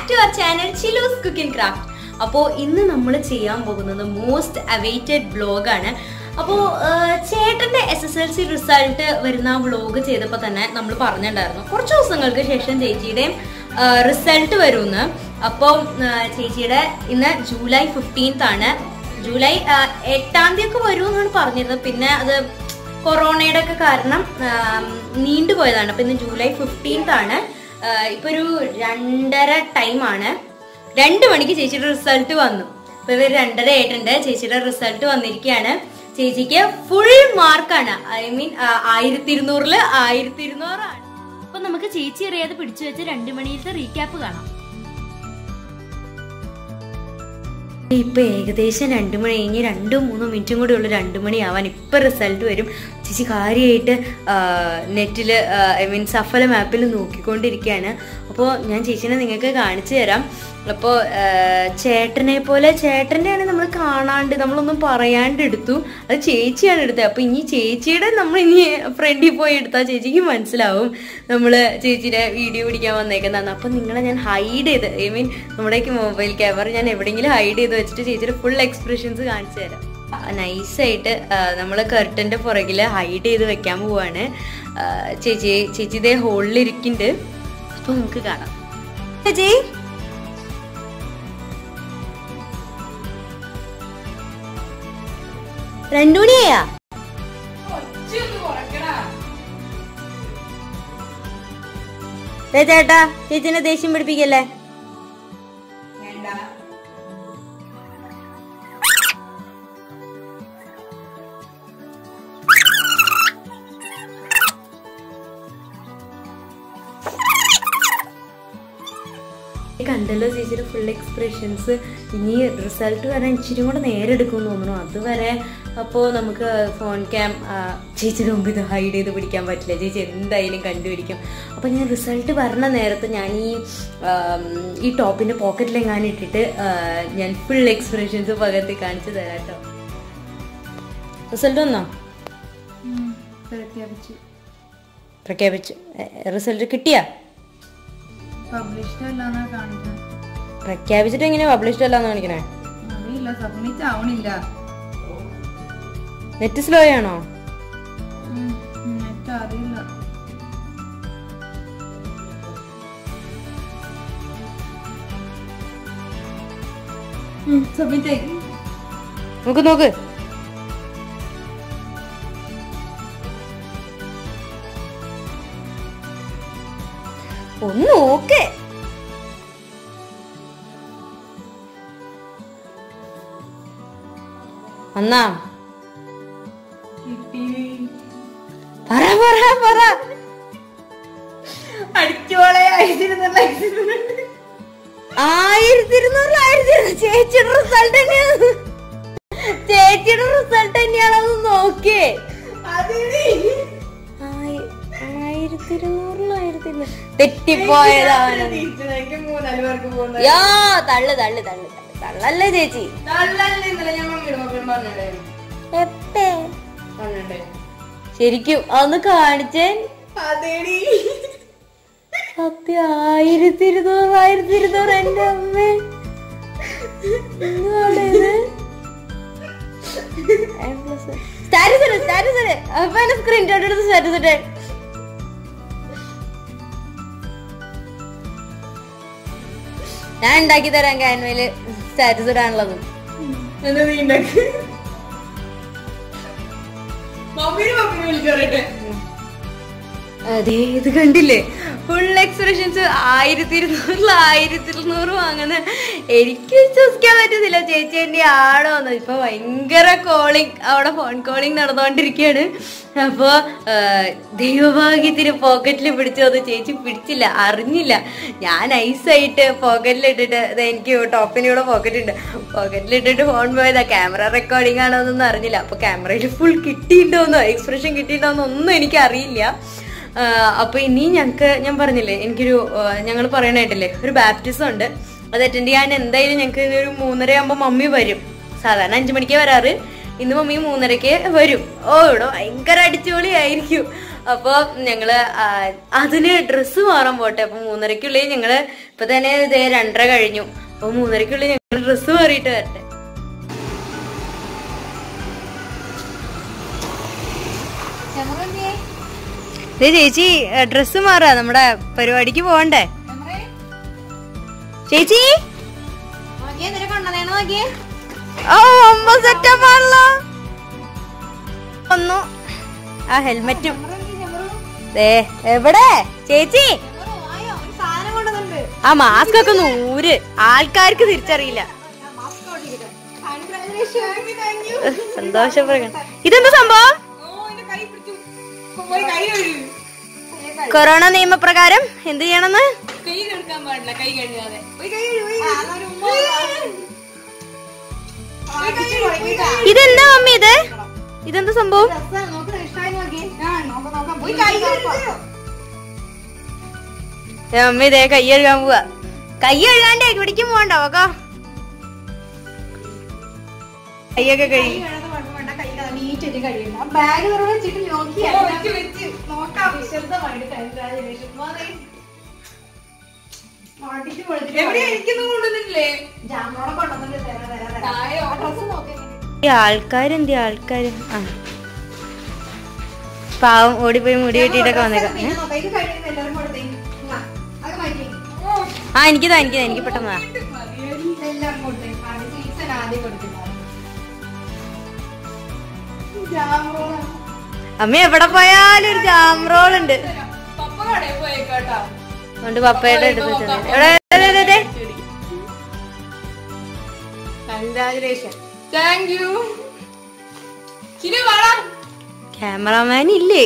To our channel Chilus cooking craft അപ്പോൾ ഇന്ന് നമ്മൾ ചെയ്യാൻ പോകുന്നത് മോസ്റ്റ് അവൈറ്റഡ് വ്ലോഗാണ് അപ്പോൾ ചേട്ടൻ്റെ S S L C result വരുന്ന വ്ലോഗ് ചെയ്തപ്പോൾ തന്നെ നമ്മൾ പറഞ്ഞിട്ടുണ്ടായിരുന്നു കുറച്ച് ദിവസങ്ങൾക്ക് ശേഷം ചേച്ചിയുടെയും റിസൾട്ട് വരുമെന്ന് അപ്പോൾ ചേച്ചിയുടെ ഇന്ന് ജൂലൈ ഫിഫ്റ്റീൻത്ത് ആണ് ജൂലൈ ആ, എട്ടാം തീയതി ഒക്കെ വരുമെന്നാണ് പറഞ്ഞിരുന്നത് പിന്നെ അത് കൊറോണയുടെ ഒക്കെ കാരണം ആം, നീണ്ടുപോയതാണ് അപ്പൊ ഇന്ന് ജൂലൈ ഫിഫ്റ്റീൻത്ത് ആണ് ആ, ഇപ്പൊ ഒരു രണ്ടര ടൈമാണ് രണ്ട് മണിക്ക് ചേച്ചിയുടെ റിസൾട്ട് വന്നു ഇപ്പൊ ഇവർ രണ്ടര ആയിട്ടുണ്ട് ചേച്ചിയുടെ റിസൾട്ട് വന്നിരിക്കുകയാണ് ചേച്ചിക്ക് ഫുൾ മാർക്കാണ് ഐ മീൻ ആയിരത്തി ഇരുന്നൂറില് ആയിരത്തി ഇരുന്നൂറാണ് അപ്പൊ നമുക്ക് ചേച്ചി അറിയാതെ പിടിച്ചു വെച്ച് രണ്ടു മണിയിലത്തെ റീക്യാപ്പ് കാണാം ഇപ്പൊ ഏകദേശം രണ്ടു മണി കഴിഞ്ഞ് രണ്ടോ മൂന്നോ മിനിറ്റും കൂടി ഉള്ളു രണ്ടു മണിയാവാൻ ഇപ്പൊ റിസൾട്ട് വരും ചേച്ചി കാര്യമായിട്ട് നെറ്റിൽ ഐ മീൻ സഫല മാപ്പിൽ നോക്കിക്കൊണ്ടിരിക്കുകയാണ് അപ്പോൾ ഞാൻ ചേച്ചിനെ നിങ്ങൾക്ക് കാണിച്ചു തരാം അപ്പോൾ ചേട്ടനെ പോലെ ചേട്ടൻ്റെ നമ്മൾ കാണാണ്ട് നമ്മളൊന്നും പറയാണ്ട് എടുത്തു അത് ചേച്ചിയാണ് എടുത്തത് അപ്പോൾ ഇനി ചേച്ചിയുടെ നമ്മൾ ഇനി ഫ്രണ്ടിൽ പോയി എടുത്താൽ ചേച്ചിക്ക് മനസ്സിലാവും നമ്മൾ ചേച്ചിയുടെ വീഡിയോ പിടിക്കാൻ വന്നേക്കുന്നതാണ് അപ്പം നിങ്ങളെ ഞാൻ ഹൈഡ് ചെയ്ത് ഐ മീൻ നമ്മുടെ മൊബൈൽ ക്യാമറ ഞാൻ എവിടെയെങ്കിലും ഹൈഡ് ചെയ്ത് വെച്ചിട്ട് ചേച്ചിയുടെ ഫുൾ എക്സ്പ്രഷൻസ് കാണിച്ചു തരാം നൈസായിട്ട് നമ്മൾ കർട്ടൻ്റെ പുറകിൽ ഹൈഡ് ചെയ്ത് വെക്കാൻ പോവാണ് ആ, ചേച്ചി ചേച്ചി ഇതേ ഹോളിൽ ഇരിക്കുന്നുണ്ട് അപ്പോൾ നമുക്ക് കാണാം ചേച്ചി രണ്ടു മണിയായാ ദേ ചേട്ടാ ചേച്ചിനെ ദേഷ്യം പിടിപ്പിക്കല്ലേ കണ്ടല്ലോ ചേച്ചിയുടെ ഫുൾ എക്സ്പ്രഷൻസ് ഇനി റിസൾട്ട് വരാൻ ഇച്ചിരി കൂടെ നേരെ എടുക്കുമെന്ന് തോന്നുന്നു അതുവരെ അപ്പോൾ നമുക്ക് ഫോൺ ക്യാം ചേച്ചിയുടെ മുമ്പ് ഇത് ഹൈഡ് ചെയ്ത് പിടിക്കാൻ പറ്റില്ല ചേച്ചി എന്തായാലും കണ്ടുപിടിക്കും അപ്പോൾ ഞാൻ റിസൾട്ട് വരണ നേരത്ത് ഞാൻ ഈ ആം, ഈ ടോപ്പിൻ്റെ പോക്കറ്റിലെങ്ങാനും ഇട്ടിട്ട് ആ, ഞാൻ ഫുൾ എക്സ്പ്രഷൻസ് പകർത്തി കാണിച്ചു തരാം കേട്ടോ റിസൾട്ട് വന്നോ പ്രഖ്യാപിച്ചു പ്രഖ്യാപിച്ചു റിസൾട്ട് കിട്ടിയാ പബ്ലിഷ്ഡ് അല്ലാന്നാ കാണിക്കുന്നത് പ്രഖ്യാപിച്ചിട്ട് എങ്ങനെയാ പബ്ലിഷ്ഡ് അല്ലാന്ന് കാണിക്കണേ അറിയില്ല സബ്മിറ്റ് ആവണില്ല നെറ്റ് സ്ലോ ആണോ നെറ്റ് അറിയില്ല സബ്മിറ്റ് ആയി നോക്ക് നോക്ക് ഒന്ന് നോക്ക് അന്നാ കിട്ടി പറ പറ പറ അടിച്ചോളെ അയച്ചിരുന്നല്ല ആയിരത്തി ഇരുന്നൂറിൽ ആയിരത്തി ഇരുന്നൂറ് ചേച്ചിയുടെ റിസൾട്ട് തന്നെയാണ് ചേച്ചിയുടെ റിസൾട്ട് തന്നെയാണെന്ന് നോക്കിയേ ആയി- ആയിരത്തി ഇരുന്നൂറിൽ ആയിരത്തി ഇരുന്നൂറ് തെറ്റിപ്പോയതാണ് മൂന്നാല് പേർക്ക് പോകുന്നത് യോ തള്ളു തള്ളു തള്ളു തള്ളു. തള്ളല്ലേ ചേച്ചി നല്ലല്ലേ ഇന്നലെ ഞാൻ മമ്മിയുടെ മക്കളും പറഞ്ഞിട്ടുണ്ടായിരുന്നു എപ്പേ പറഞ്ഞിട്ടുണ്ടേ ശരിക്കും അതൊന്ന് കാണിച്ചേ അതേടി സത്യം ആയിരത്തി ഇരുന്നൂറ് ആയിരത്തി ഇരുന്നൂറ് എന്റെ അമ്മ എന്തുവാണ് ഇത് സ്റ്റാറ്റസ് ഇട് സ്റ്റാറ്റസ് ഇട് അപ്പൊ എന്നെ സ്ക്രീൻഷോട്ട് എടുത്ത് സ്റ്റാറ്റസ് ഇട്ടെ ഞാൻ ഉണ്ടാക്കി തരാം കാൻവയില് സ്റ്റാറ്റസ് ഇടാനുള്ളത് എന്താ നീ ഉണ്ടാക്കി മമ്മിനെ മമ്മിനെ വിളിച്ചു പറയട്ടെ അതെ ഇത് കണ്ടില്ലേ ഫുൾ എക്സ്പ്രഷൻസ് ആയിരത്തി ഇരുന്നൂറിൽ ആയിരത്തി ഇരുന്നൂറ് വാങ്ങുന്ന എനിക്ക് വിശ്വസിക്കാൻ പറ്റുന്നില്ല ചേച്ചി എന്റെ ആണോ എന്ന് ഇപ്പൊ ഭയങ്കര കോളിംഗ് അവിടെ ഫോൺ കോളിംഗ് നടന്നുകൊണ്ടിരിക്കുകയാണ് അപ്പോ ആ, ദൈവഭാഗ്യത്തിന് പോക്കറ്റിൽ പിടിച്ചു അത് ചേച്ചി പിടിച്ചില്ല അറിഞ്ഞില്ല ഞാൻ ഐസായിട്ട് പോക്കറ്റിൽ ഇട്ടിട്ട് ദേ എനിക്ക് ടോപ്പിനൂടെ പോക്കറ്റ് ഉണ്ട് പോക്കറ്റിൽ ഇട്ടിട്ട് ഫോൺ പോയതാ ക്യാമറ റെക്കോർഡിംഗ് ആണോ എന്നൊന്നും അറിഞ്ഞില്ല അപ്പൊ ക്യാമറയിൽ ഫുൾ കിട്ടിയിട്ടുണ്ടോന്നോ എക്സ്പ്രഷൻ കിട്ടിയിട്ടുണ്ടോന്നോ ഒന്നും എനിക്ക് അറിയില്ല ആഹ് അപ്പൊ ഇനി ഞങ്ങക്ക് ഞാൻ പറഞ്ഞില്ലേ എനിക്കൊരു ഞങ്ങൾ പറയണായിട്ടില്ലേ ഒരു ബാപ്റ്റിസം ഉണ്ട് അത് അറ്റൻഡ് ചെയ്യാൻ എന്തായാലും ഞങ്ങൾക്ക് ഒരു മൂന്നര ആകുമ്പോൾ മമ്മി വരും സാധാരണ അഞ്ചു മണിക്കേ വരാറ് ഇന്ന് മമ്മി മൂന്നരക്ക് വരും ഓ ഇവിടെ ഭയങ്കര അടിച്ചുപൊളി ആയിരിക്കും അപ്പൊ ഞങ്ങള് ആ, അതിന് ഡ്രസ്സ് മാറാൻ പോട്ടെ അപ്പൊ മൂന്നരക്കുള്ളിൽ ഞങ്ങള് ഇപ്പൊ തന്നെ ഇതേ രണ്ടര കഴിഞ്ഞു അപ്പൊ മൂന്നരക്കുള്ളിൽ ഞങ്ങൾ ഡ്രസ്സ് മാറിയിട്ട് വരട്ടെ ദേ ചേച്ചി ഡ്രസ്സ് മാറാ നമ്മുടെ പരിപാടിക്ക് പോകണ്ടേ ചേച്ചി ഓ ഒമ്പ സെറ്റപ്പ് ആണല്ലോ ഒന്നു ആ ഹെൽമെറ്റും ദേ എവിടെ ചേച്ചി ആ മാസ്ക് ഒക്കെ ഒന്ന് ഊര് ആൾക്കാർക്ക് തിരിച്ചറിയില്ല സന്തോഷം ഇതെന്താ സംഭവം കൊറോണ നിയമപ്രകാരം എന്ത് ചെയ്യണമെന്ന് കൈ കെടുക്കാൻ പാടില്ല കൈ കഴുകാതെ ഇതെന്താ മമ്മി ഇത് ഇതെന്താ സംഭവം ഏ, മമ്മി ഇതേ കൈ കഴുകാൻ പോവാ കൈ കഴുകാണ്ട് ഇവിടേക്കും പോകണ്ട ഓക്കോ കൈയൊക്കെ കഴുകി ബാഗ് വെച്ചിട്ട് നോക്കി വെച്ച് വെച്ച് നോക്കാം വിശദമായിട്ട് കൺഗ്രാജുലേഷൻ മാട്ടിച്ച് പൊളിച്ചിട്ട് എവിടെ എനിക്കൊന്നും കൊണ്ടുവന്നിട്ടില്ലേ ജാമോടെ കൊണ്ടുവന്നിട്ട് തരാം തരാം തരാം താഴെ ഡ്രസ് നോക്കി ഈ ആൾക്കാരെന്തി ആൾക്കാര് ആ പാവം ഓടിപ്പോയി മുടി വെട്ടിയിട്ടൊക്കെ വന്നേക്കാം ഏ? പിന്നെ നോക്കാം ഇത് കഴിയുന്ന എല്ലാവരും കൊടുത്തേക്ക് ഉവ്വ. അത് മാറ്റി ആ എനിക്കിതാ എനിക്കിതാ എനിക്ക് പെട്ടെന്ന് വാ. എല്ലാം കൊടുത്തേക്ക് ആദ്യം സീസൺ ആദ്യം കൊടുത്തിട്ടുണ്ടാവും ജാമോളാണ് അമ്മ എവിടെ പോയാലും ഒരു ജാം റോൾ ഉണ്ട് പപ്പ കടയിൽ പോയേക്കാട്ടോ അതുകൊണ്ട് പപ്പയുടെ അടുത്ത് വെച്ചിട്ടുണ്ട്. എവിടെ, ദേ, ദേ, ദേ. കൺഗ്രാജുലേഷൻ താങ്ക് യു ചിരി വാടാ ക്യാമറാമാൻ ഇല്ലേ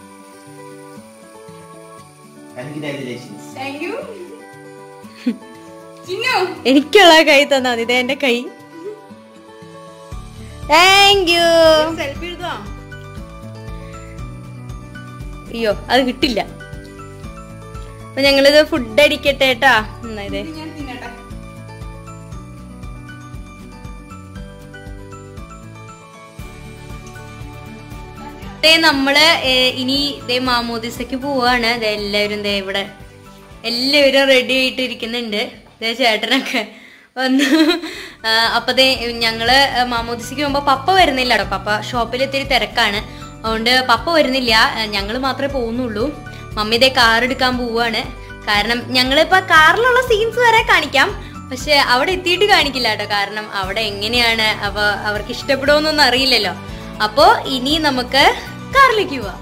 Congratulations. താങ്ക് യു ചിന്നു എനിക്കുള്ള കൈ തന്നാ മതി ഇതേ എന്റെ കൈ താങ്ക് യു സെൽഫി എടുത്തോ അയ്യോ അത് കിട്ടില്ല അപ്പൊ ഞങ്ങളിത് ഫുഡ് അടിക്കട്ടെ കേട്ടാ എന്നാ ഇതേ ഇത് ഞാൻ തിന്നട്ടെ ദേ നമ്മള് ഏ, ഇനി ദേ മാമോദിസക്ക് പോവാണ് ദേ എല്ലാവരും ദേ ഇവിടെ എല്ലാവരും റെഡി ആയിട്ട് ഇരിക്കുന്നുണ്ട് ദേ ചേട്ടനൊക്കെ വന്നു ആ, അപ്പൊ ദേ ഞങ്ങള് മാമോദിസക്ക് പോകുമ്പോ പപ്പ വരുന്നില്ല കേട്ടോ പപ്പ ഷോപ്പിൽ ഇത്തിരി തിരക്കാണ് അതുകൊണ്ട് പപ്പ വരുന്നില്ല ഞങ്ങൾ മാത്രമേ പോകുന്നുള്ളൂ മമ്മി ദേ കാർ എടുക്കാൻ പോവാണ് കാരണം ഞങ്ങളിപ്പോ കാറിലുള്ള സീൻസ് വരെ കാണിക്കാം പക്ഷെ അവിടെ എത്തിയിട്ട് കാണിക്കില്ല കേട്ടോ കാരണം അവിടെ എങ്ങനെയാണ് അപ്പൊ അവർക്ക് ഇഷ്ടപ്പെടുമോന്നൊന്നും അറിയില്ലല്ലോ അപ്പോ ഇനി നമുക്ക് കാറിലേക്ക് പോവാം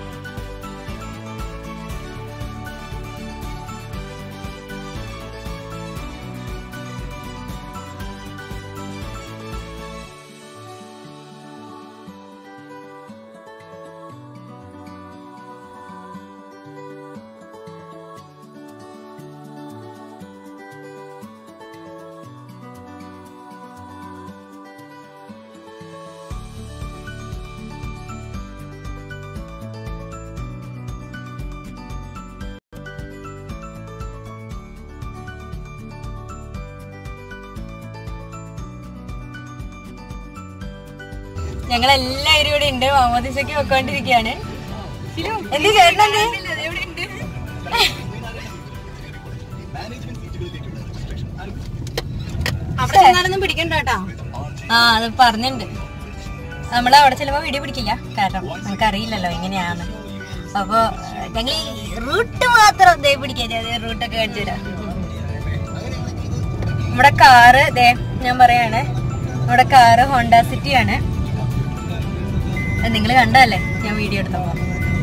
ഞങ്ങൾ എല്ലാവരും ഇവിടെ ഉണ്ട് മാമോദിസക്ക് വെക്കോണ്ടിരിക്കുകയാണ് എന്ത് ചേട്ടനെന്ത് അവിടെ ചെന്നാലൊന്നും പിടിക്കണ്ട കേട്ടോ ആ അത് പറഞ്ഞിട്ടുണ്ട് നമ്മൾ അവിടെ ചെല്ലുമ്പോ വീഡിയോ പിടിക്കില്ല കാരണം നമുക്ക് അറിയില്ലല്ലോ എങ്ങനെയാണ് അപ്പൊ ഞങ്ങൾ ഈ റൂട്ട് മാത്രം ദേ പിടിക്കാൻ റൂട്ടൊക്കെ കാണിച്ചു തരാം നമ്മുടെ കാറ് ദേ ഞാൻ പറയാണ് നമ്മുടെ കാറ് ഹോണ്ട സിറ്റി ആണ് നിങ്ങൾ കണ്ടല്ലേ ഞാൻ വീഡിയോ എടുത്തപ്പോ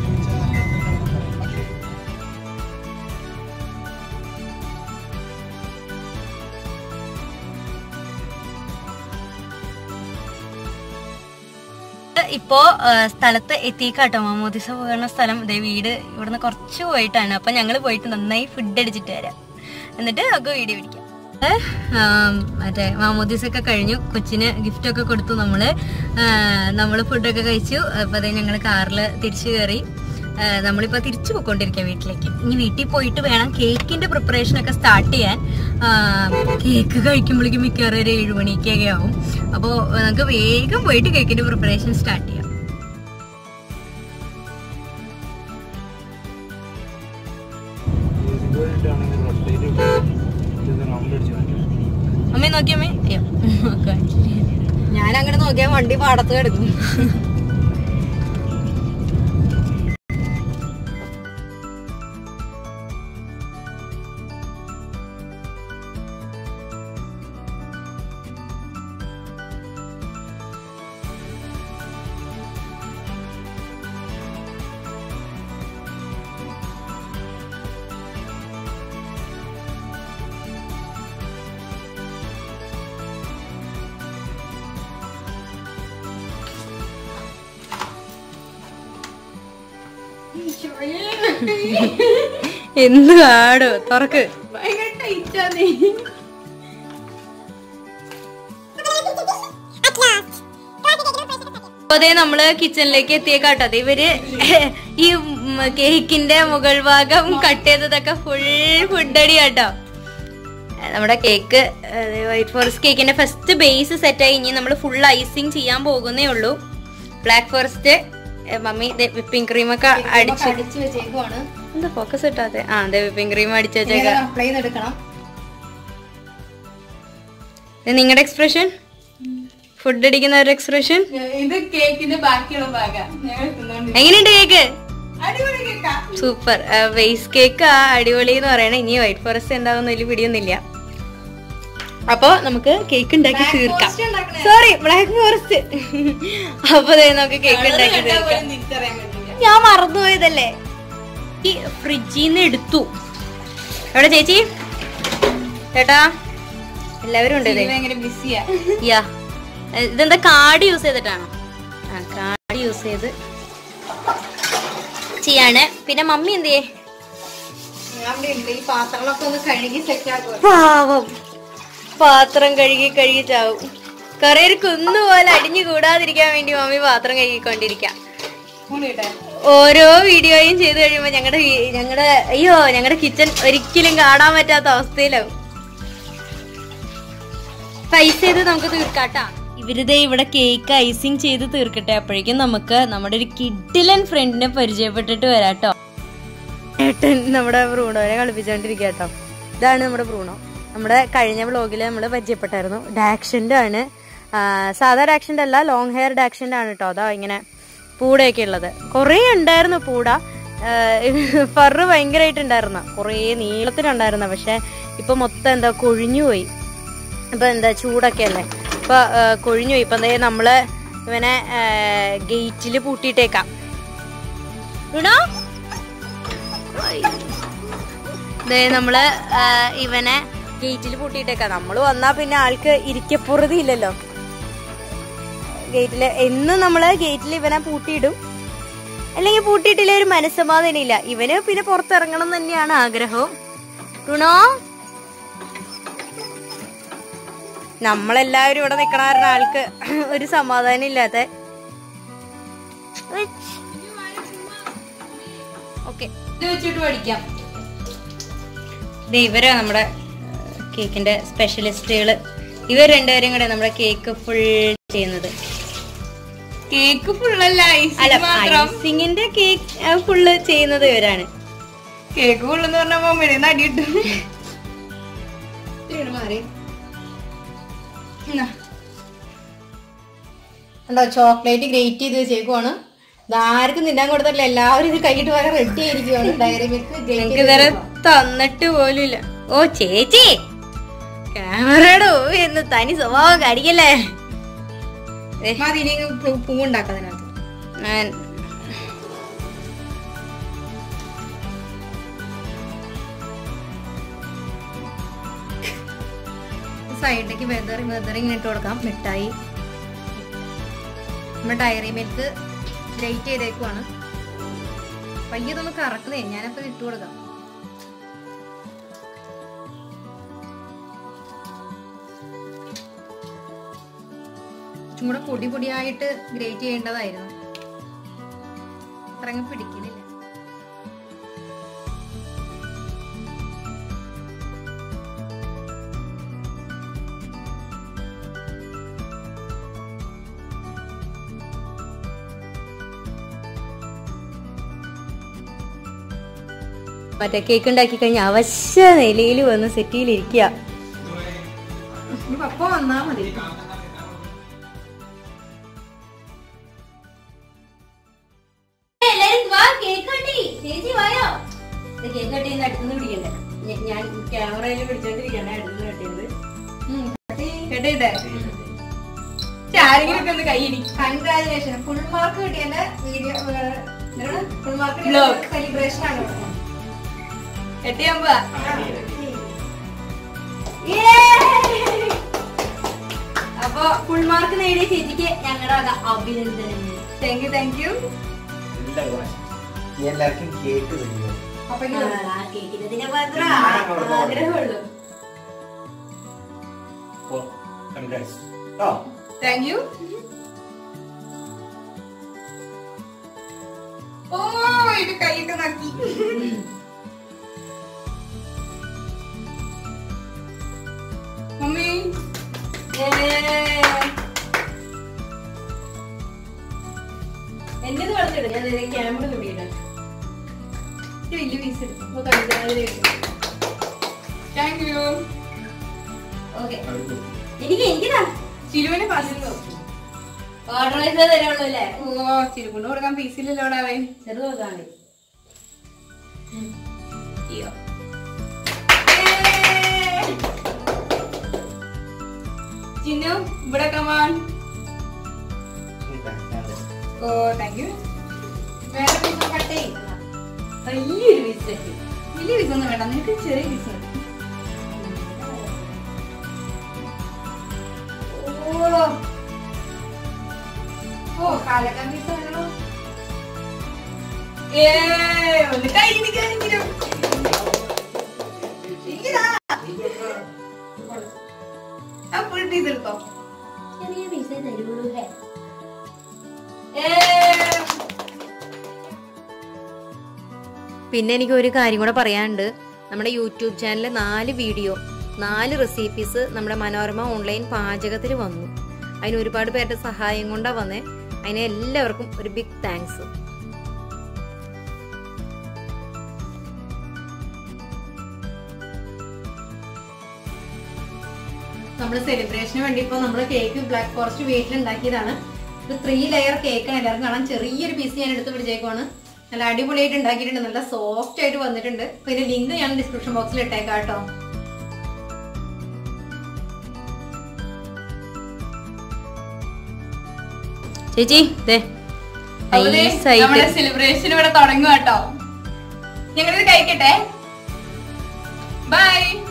ഇപ്പോ ആ, സ്ഥലത്ത് എത്തിക്കാട്ടോ മാമോദിസ പോകുന്ന സ്ഥലം ഇതേ വീട് ഇവിടുന്ന് കുറച്ച് പോയിട്ടാണ് അപ്പൊ ഞങ്ങള് പോയിട്ട് നന്നായി ഫുഡ് അടിച്ചിട്ട് വരാം എന്നിട്ട് നമുക്ക് വീഡിയോ പിടിക്കാം ഏ, ആം, മറ്റേ മാമോദിസൊക്കെ കഴിഞ്ഞു കൊച്ചിന് ഗിഫ്റ്റ് ഒക്കെ കൊടുത്തു നമ്മള് ആ, നമ്മള് ഫുഡൊക്കെ കഴിച്ചു അപ്പൊ അതേ ഞങ്ങള് കാറിൽ തിരിച്ചു കയറി ആ, നമ്മളിപ്പോ തിരിച്ചു പോയിക്കൊണ്ടിരിക്കുക വീട്ടിലേക്ക് ഇനി വീട്ടിൽ പോയിട്ട് വേണം കേക്കിന്റെ പ്രിപ്പറേഷൻ ഒക്കെ സ്റ്റാർട്ട് ചെയ്യാൻ ആ, കേക്ക് കഴിക്കുമ്പോഴേക്കും മിക്കവാറും ഒരു ഏഴ് മണിക്കൊക്കെ ആവും അപ്പോൾ നമുക്ക് വേഗം പോയിട്ട് കേക്കിന്റെ പ്രിപ്പറേഷൻ സ്റ്റാർട്ട് ചെയ്യാം വേണ്ടിയിട്ടാണെങ്കിൽ റോഡ് റൗണ്ട് അടിച്ചു അമ്മേ നോക്കിയമ്മേ അയ്യോ കാണിച്ചില്ല. ഞാൻ അങ്ങനെ നോക്കിയാൽ വണ്ടി പാടത്ത് കിടക്കും എന്ത് ആടോ തുറക്ക് ഭയങ്കര ടൈറ്റാ നീ അപ്പൊ അതേ നമ്മള് കിച്ചണിലേക്ക് എത്തിയേക്കാട്ടോ അത് ഇവര് ഈ ഉം കേക്കിന്റെ മുകൾ ഭാഗം കട്ട് ചെയ്തതൊക്കെ ഫുൾ ഫുഡടി കേട്ടോ നമ്മുടെ കേക്ക് വൈറ്റ് ഫോറസ്റ്റ് കേക്കിന്റെ ഫസ്റ്റ് ബേസ് സെറ്റ് ആയി ഇനി നമ്മൾ ഫുൾ ഐസിങ് ചെയ്യാൻ പോകുന്നേ ഉള്ളൂ black forest mummy whipping cream ഒക്കെ അടിച്ച് അടിച്ചു വെച്ചേക്കുവാണ് എന്താ ഫോക്കസ് കിട്ടാതെ ആ അതെ വിപ്പിംഗ് ക്രീം അടിച്ചു വെച്ചേക്ക അപ്ലൈ ചെയ്തെടുക്കണം നിങ്ങളുടെ എക്സ്പ്രഷൻ ഫുഡ് അടിക്കുന്ന ഒരു എക്സ്പ്രഷൻ ഇത് കേക്കിന്റെ ബാക്കിയുള്ള ഭാഗ ഞങ്ങൾ തിന്നോണ്ട് എങ്ങനെയുണ്ട് കേക്ക് അടിപൊളി കേക്കാ സൂപ്പർ ബേസ് കേക്ക് ആ അടിപൊളി എന്ന് പറയണേ ഇനി വൈറ്റ് ഫോറസ്റ്റ് എന്താവുന്ന വലിയ പിടിയൊന്നുമില്ല അപ്പൊ നമുക്ക് കേക്ക് ഉണ്ടാക്കി തീർക്കാം സോറി ബ്ലാക്ക് ഫോറസ്റ്റ് അപ്പൊ ദേ നമുക്ക് കേക്ക് ഉണ്ടാക്കി തീർക്കാം തിരിച്ചറിയാൻ പറ്റില്ല ഞാൻ മറന്നുപോയതല്ലേ ഈ ഫ്രിഡ്ജിൽ നിന്ന് എടുത്തു എവിടെ ചേച്ചി ചേട്ടാ എല്ലാവരും ഉണ്ട് ഇത് ഭയങ്കര ബിസിയാ യാ ഇതെന്താ കാർഡ് യൂസ് ചെയ്തിട്ടാണോ ആ കാർഡ് യൂസ് ചെയ്ത് ചെയ്യാണ് പിന്നെ മമ്മി എന്തേ ഞാൻ ഇവിടെ ഉണ്ട് ഈ പാത്രങ്ങളൊക്കെ ഒന്ന് കഴുകി സെറ്റ് ആക്കുക പാവം പാത്രം കഴുകി കഴുകി ചാവും കൊറേ ഒരു കുന്നുപോലെ അടിഞ്ഞു കൂടാതിരിക്കാൻ വേണ്ടി മമ്മി പാത്രം കഴുകിക്കൊണ്ടിരിക്കാം കൂടിയിട്ടെ ഓരോ വീഡിയോയും ചെയ്ത് കഴിയുമ്പോ ഞങ്ങളുടെ ഞങ്ങളുടെ അയ്യോ ഞങ്ങളുടെ കിച്ചൺ ഒരിക്കലും കാണാൻ പറ്റാത്ത അവസ്ഥയിലാവും പൈസ ചെയ്ത് നമുക്ക് തീർക്കാട്ടാ ഇവരിതേ ഇവിടെ കേക്ക് ഐസിങ് ചെയ്ത് തീർക്കട്ടെ അപ്പോഴേക്കും നമുക്ക് നമ്മുടെ ഒരു കിഡിലൻ ഫ്രണ്ടിനെ പരിചയപ്പെട്ടിട്ട് വരാട്ടോ ഏട്ടൻ നമ്മുടെ ബ്രൂണോനെ കളിപ്പിച്ചോണ്ടിരിക്കുക കേട്ടോ ഇതാണ് നമ്മുടെ ബ്രൂണോ നമ്മുടെ കഴിഞ്ഞ വ്ളോഗിൽ നമ്മൾ പരിചയപ്പെട്ടായിരുന്നു ഡാക്ഷൻ്റെ ആണ് ആ, സാധാ ഡാക്ഷൻ്റെ അല്ല ലോങ് ഹെയർ ഡാക്ഷൻ്റെ ആണ് കേട്ടോ അതാ ഇങ്ങനെ പൂടയൊക്കെ ഉള്ളത് കുറേ ഉണ്ടായിരുന്നു പൂട ഫറ് ഭയങ്കരമായിട്ടുണ്ടായിരുന്ന കുറേ നീളത്തിലുണ്ടായിരുന്ന പക്ഷെ ഇപ്പൊ മൊത്തം എന്താ കൊഴിഞ്ഞു പോയി ഇപ്പൊ എന്താ ചൂടൊക്കെ അല്ലേ ഇപ്പൊ ആ, കൊഴിഞ്ഞു പോയി ഇപ്പൊ എന്താ നമ്മള് ഇവനെ ഗേറ്റിൽ പൂട്ടിയിട്ടേക്കാം റുണോ? ദേ നമ്മള് ആ, ഇവനെ ഗേറ്റിൽ പൂട്ടിയിട്ടേക്കാം നമ്മള് വന്നാ പിന്നെ ആൾക്ക് ഇരിക്കപ്പുറതി ഇല്ലല്ലോ ഗേറ്റില് എന്നും നമ്മള് ഗേറ്റിൽ ഇവനെ പൂട്ടിയിടും അല്ലെങ്കിൽ പൂട്ടിയിട്ടില്ല ഒരു മനസ്സമാധാനം ഇല്ല ഇവന് പിന്നെ പുറത്തിറങ്ങണം തന്നെയാണ് ആഗ്രഹവും റുണോ നമ്മളെല്ലാവരും ഇവിടെ നിക്കണ കാരണം ആൾക്ക് ഒരു സമാധാനം ഇല്ലാത്ത ഓക്കെ ഇത് വെച്ചിട്ട് പഠിക്കാം ദേ ഇവരാ നമ്മുടെ കേക്കിന്റെ സ്പെഷ്യലിസ്റ്റുകൾ ഇവർ രണ്ടുപേരും കൂടെ നമ്മുടെ കേക്ക് ഫുൾ ചെയ്യുന്നത് കേക്ക് ഫുള്ളല്ല അല്ല ഐസ് മാത്രം ഐസിങ്ങിന്റെ കേക്ക് ഫുള്ള് ചെയ്യുന്നത് ഇവരാണ് കേക്ക് ഫുള്ളെന്ന് പറഞ്ഞ മമ്മിയുടെ നടി കിട്ടും ഇത്തിരി മാറി ഉണ്ടോ ചോക്ലേറ്റ് ഗ്രേറ്റ് ചെയ്ത് വെച്ചേക്കുവാണ് ഇതാർക്കും തിന്നാൻ കൊടുത്തില്ല എല്ലാവരും ഇത് കൈയിട്ട് വരെ റെഡി ആയിരിക്കുവാണ് ഡയറി മിൽക്ക് ഞങ്ങൾക്ക് ഇതുവരെ തന്നിട്ട് പോലും ഇല്ല ഓ ചേച്ചി ക്യാമറയുടെ എന്ന് തനി സ്വഭാവം കാണിക്കല്ലേ ഏ, മതി ഇനി പൂ- പൂ ഉണ്ടാക്കാം അതിനകത്ത് ഞാൻ സൈഡിലേക്ക് വെതറി വെതറി ഇങ്ങനെ ഇട്ട് കൊടുക്കാം മിഠായി നമ്മുടെ ഡയറി മിൽക്ക് ഗ്രേറ്റ് ചെയ്തേക്കുവാണ് പയ്യെ ഇതൊന്ന് കറക്കുന്നേ ഞാനപ്പോ ഇട്ട് കൊടുക്കാം കുറച്ചും കൂടെ പൊടി പൊടിയായിട്ട് ഗ്രേറ്റ് ചെയ്യേണ്ടതായിരുന്നു അത്രങ്ങ് പിടിക്കുന്നില്ല മറ്റേ കേക്ക് ഉണ്ടാക്കി കഴിഞ്ഞ അവശ്യ നിലയിൽ വന്ന് സെറ്റിയിലിരിക്കുക ഇനി പപ്പ വന്നാ മതി എല്ലാരും വാ കേക്ക് കട്ടി ചേച്ചി വായോ ഇത് കേക്ക് കട്ടി അടുത്തുനിന്ന് പിടിക്കണ്ടേ ഞ- ഞാൻ ക്യാമറയിൽ പിടിച്ചോണ്ടിരിക്കണേ അടുത്തുനിന്ന് കട്ടിയത് കേട്ടേ ആരെങ്കിലും ഒക്കെ ഒന്ന് കൈയിടി കൺഗ്രാചുലേഷൻ ഫുൾ മാർക്ക് കിട്ടിയതിന്റെ video full mark Vlog. Celebration ആണ് കെട്ടിയാകുമ്പോ അപ്പൊ ഫുൾ മാർക്ക് നേടിയ ചേച്ചിക്ക് ഞങ്ങളുടെ വക അഭിനന്ദനങ്ങൾ താങ്ക് യു താങ്ക് യു നീ എല്ലാവർക്കും കേക്ക് തരുമോ അപ്പൊ ആ കേക്കിനതിനെ മാത്രം ആഗ്രഹമുള്ളൂ ഓ കൺഗ്രാറ്റ്സ് ഓ താങ്ക് യു ഓ ഇത് കൈയൊക്കെ നക്കി മമ്മി എന്റെ കളിച്ചിട്ട് ഞാൻ ക്യാമറ തുടിയിടാം ഒരു വലിയ പീസ് എടുത്തു താങ്ക് യു ഓക്കെ എനിക്ക് എനിക്കിതാ ചിലുവിന് പറഞ്ഞു ഓർഡർ ചെയ്തത് തരുള്ളൂ അല്ലേ ഓ ചിലുകൊണ്ട് കൊടുക്കാൻ പീസില്ലല്ലോടാവേ ചെറുത് നോക്കാണ്ട് അയ്യോ ചിന്നു ഇവിടെ കമാൺ ഓ താങ്ക് യു വേറെ പീസ് കട്ട് ചെയ്യും വലിയൊരു ബിസ്ക്കറ്റ് വലിയ പീസ് ഒന്നും വേണ്ട നിനക്ക് ചെറിയ പീസ് മതി ഓ ഓ കാലക്കാൻ പീസ് ആണല്ലോ ഏ ഒന്ന് കൈ ഇടിക്കാനെങ്കിലും ആ ഫുൾ പീസ് എടുത്തോ ചെറിയ പൈസ തരുള്ളൂ ഹേ പിന്നെ എനിക്ക് ഒരു കാര്യം കൂടെ പറയാനുണ്ട് നമ്മുടെ യൂട്യൂബ് ചാനലിൽ നാല് വീഡിയോ നാല് റെസിപ്പീസ് നമ്മുടെ മനോരമ ഓൺലൈൻ പാചകത്തിൽ വന്നു അതിന് ഒരുപാട് പേരുടെ സഹായം കൊണ്ടാ വന്നേ അതിന് എല്ലാവർക്കും ഒരു ബിഗ് താങ്ക്സ് നമ്മൾ സെലിബ്രേഷന് വേണ്ടി ഇപ്പൊ നമ്മൾ കേക്ക് ബ്ലാക്ക് ഫോറസ്റ്റ് വീട്ടിൽ ഉണ്ടാക്കിയതാണ് ഇത് ത്രീ ലെയർ കേക്കാണ് എല്ലാവർക്കും കാണാൻ ചെറിയൊരു പീസ് ഞാൻ എടുത്ത് പിടിച്ചേക്കുവാണ് നല്ല അടിപൊളിയായിട്ട് ഉണ്ടാക്കിയിട്ടുണ്ട് നല്ല സോഫ്റ്റ് ആയിട്ട് വന്നിട്ടുണ്ട് അപ്പൊ ഇതിന്റെ ലിങ്ക് ഞാൻ ഡിസ്ക്രിപ്ഷൻ ബോക്സിൽ ഇട്ടേക്കാം കേട്ടോ ചേച്ചി ദേ അതുപോലെ nice ആയിട്ട്. നമ്മുടെ സെലിബ്രേഷൻ ഇവിടെ തുടങ്ങുക കേട്ടോ ഞങ്ങളിത് കഴിക്കട്ടെ ബൈ